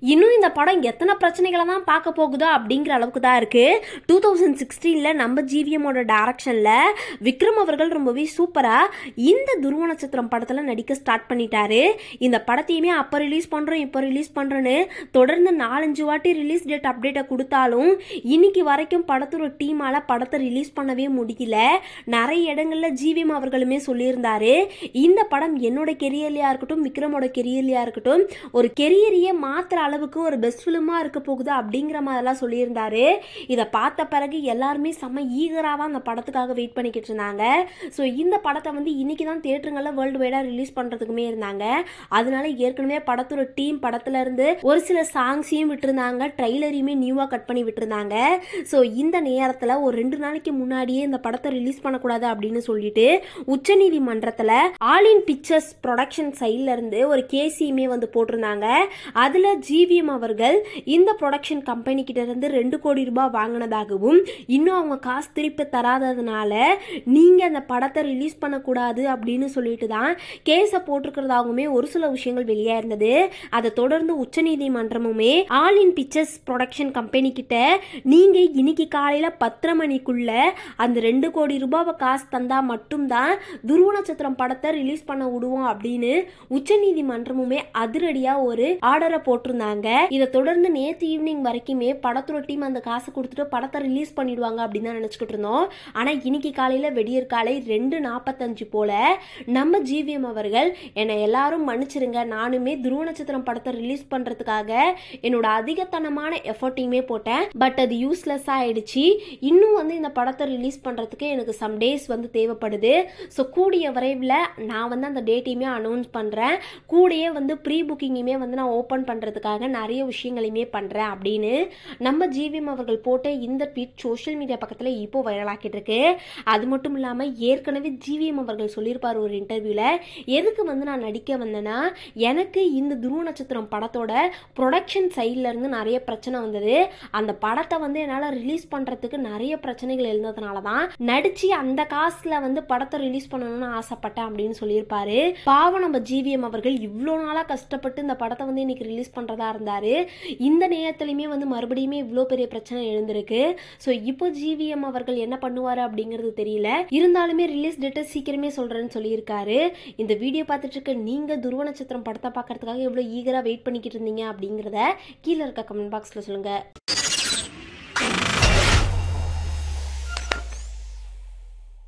இன்னும் இந்த படம் எத்தனை பிரச்சனைகளை தான் பார்க்க போகுதோ அப்படிங்கிற அளவுக்கு தான் இருக்கு டூ தௌசண்ட் சிக்ஸ்டீனில் நம்ம ஜிவிஎம்மோட டைரக்ஷனில் விக்ரம் அவர்கள் ரொம்பவே சூப்பராக இந்த துருவ நட்சத்திரம் படத்தில் நடிக்க ஸ்டார்ட் பண்ணிட்டாரு இந்த படத்தையுமே அப்போ ரிலீஸ் பண்ணுறோம் இப்போ ரிலீஸ் பண்ணுறோன்னு தொடர்ந்து நாலஞ்சு வாட்டி ரிலீஸ் டேட் அப்டேட்டை கொடுத்தாலும் இன்னைக்கு வரைக்கும் படத்தோட டீமால் படத்தை ரிலீஸ் பண்ணவே முடியல நிறைய இடங்களில் ஜிவிஎம் அவர்களுமே சொல்லியிருந்தாரு இந்த படம் என்னோட கெரியர்லையாக இருக்கட்டும் விக்ரமோட கெரியர்லையாக இருக்கட்டும் ஒரு கெரியரையே மாற்றுற அளவுக்கு ஒரு பெஸ்ட் ஃபிலிமாக இருக்க போகுது அப்படிங்கிற மாதிரிலாம் சொல்லியிருந்தாரு இதை பார்த்த பிறகு எல்லாருமே செம்ம ஈகராக தான் அந்த படத்துக்காக வெயிட் பண்ணிக்கிட்டு இருந்தாங்க ஸோ இந்த படத்தை வந்து இன்னைக்கு தான் தேட்டருங்களில் வேர்ல்டு வைடாக ரிலீஸ் பண்ணுறதுக்குமே இருந்தாங்க அதனால ஏற்கனவே படத்தோட டீம் படத்துல இருந்து ஒரு சில சாங்ஸையும் விட்டுருந்தாங்க ட்ரைலரையுமே நியூவாக கட் பண்ணி விட்டுருந்தாங்க ஸோ இந்த நேரத்தில் ஒரு ரெண்டு நாளைக்கு முன்னாடியே இந்த படத்தை ரிலீஸ் பண்ணக்கூடாது அப்படின்னு சொல்லிட்டு உச்சநீதிமன்றத்தில் ஆல் இன் பிக்சர்ஸ் ப்ரொடக்ஷன் சைட்ல இருந்து ஒரு கேசியுமே வந்து போட்டிருந்தாங்க அதில் ஜிவிஎம் அவர்கள் இந்த ப்ரொடக்ஷன் கம்பெனி கிட்ட இருந்து ரெண்டு கோடி ரூபாய் வாங்கினதாகவும் இன்னும் அவங்க காசு திருப்பி தராததுனால நீங்கள் அந்த படத்தை ரிலீஸ் பண்ணக்கூடாது அப்படின்னு சொல்லிட்டு தான் கேஸை போட்டிருக்கிறதாகவுமே ஒரு சில விஷயங்கள் வெளியே இருந்தது அதை தொடர்ந்து உச்சநீதிமன்றமுமே all in pictures production company கிட்ட நீங்கள் இன்னைக்கு காலையில் பத்தரை மணிக்குள்ள அந்த ரெண்டு கோடி ரூபாவை காசு தந்தா மட்டும்தான் துருவ நட்சத்திரம் படத்தை ரிலீஸ் பண்ண விடுவோம் அப்படின்னு உச்சநீதிமன்றமுமே அதிரடியாக ஒரு ஆர்டரை போட்டிருந்தாங்க இதை தொடர்ந்து நேற்று ஈவினிங் வரைக்குமே படத்தோட டீம் அந்த காசை கொடுத்துட்டு படத்தை ரிலீஸ் பண்ணிடுவாங்க அப்படின்னு தான் நினச்சிக்கிட்டு இருந்தோம் ஆனால் இன்னைக்கு காலையில் வெடியற் காலை ரெண்டு நாற்பத்தஞ்சு போல நம்ம ஜிவிஎம் அவர்கள் என்னை எல்லாரும் மன்னிச்சிருங்க நானுமே துருவ நட்சத்திரம் படத்தை ரிலீஸ் பண்ணுறதுக்காக என்னோட அதிகத்தனமான எஃபர்ட்டையுமே போட்டேன் பட் அது யூஸ்லெஸ்ஸாக ஆயிடுச்சு இன்னும் வந்து இந்த படத்தை ரிலீஸ் பண்ணுறதுக்கு எனக்கு சம் டேஸ் வந்து தேவைப்படுது ஸோ கூடிய விரைவில் நான் வந்து அந்த டேட்டையுமே அனௌன்ஸ் பண்ணுறேன் கூடயே வந்து ப்ரீ புக்கிங்குமே வந்து நான் ஓப்பன் பண்ணுறதுக்காக நிறைய விஷயங்களையுமே பண்ணுறேன் அப்படின்னு நம்ம ஜிவிஎம் அவர்கள் போட்ட இந்த ட்வீட் சோஷியல் மீடியா பக்கத்தில் இப்போ வைரலாக்கிட்டு இருக்கு அது மட்டும் இல்லாமல் ஏற்கனவே ஜிவிஎம் அவர்கள் சொல்லியிருப்பார் ஒரு இன்டர்வியூவில் எதுக்கு வந்து நான் நடிக்க வந்தேன்னா எனக்கு இந்த துருவ நட்சத்திரம் படத்தோட ப்ரொடக்ஷன் சைட்ல இருந்து நிறைய பிரச்சனை வந்தது அந்த படத்தை வந்து என்னால் ரிலீஸ் பண்ணுறதுக்கு நிறைய பிரச்சனைகள் இருந்ததுனால தான் நடிச்சு அந்த காசில் வந்து படத்தை ரிலீஸ் பண்ணணும்னு ஆசைப்பட்டேன் அப்படின்னு சொல்லியிருப்பாரு பாவம் நம்ம ஜிவிஎம் அவர்கள் இவ்வளோ நாளாக கஷ்டப்பட்டு இந்த படத்தை வந்து இன்னைக்கு ரிலீஸ் பண்ணுறதா இருந்தாரு இந்த நேரத்துலையுமே வந்து மறுபடியுமே இவ்வளோ பெரிய பிரச்சனை எழுந்திருக்கு ஸோ இப்போ ஜிவிஎம் அவர்கள் என்ன பண்ணுவார் அப்படிங்கிறது தெரியல இருந்தாலுமே ரிலீஸ் டேட்டை சீக்கிரமே சொல்கிறேன்னு சொல்லியிருக்காரு இந்த வீடியோ பார்த்துட்டு இருக்க நீங்கள் துருவ நட்சத்திரம் படத்தை பார்க்கறதுக்காக எவ்வளோ ஈகராக வெயிட் பண்ணிக்கிட்டு இருந்தீங்க அப்படிங்கிறத கீழே இருக்க கமெண்ட் பாக்ஸில் சொல்லுங்கள்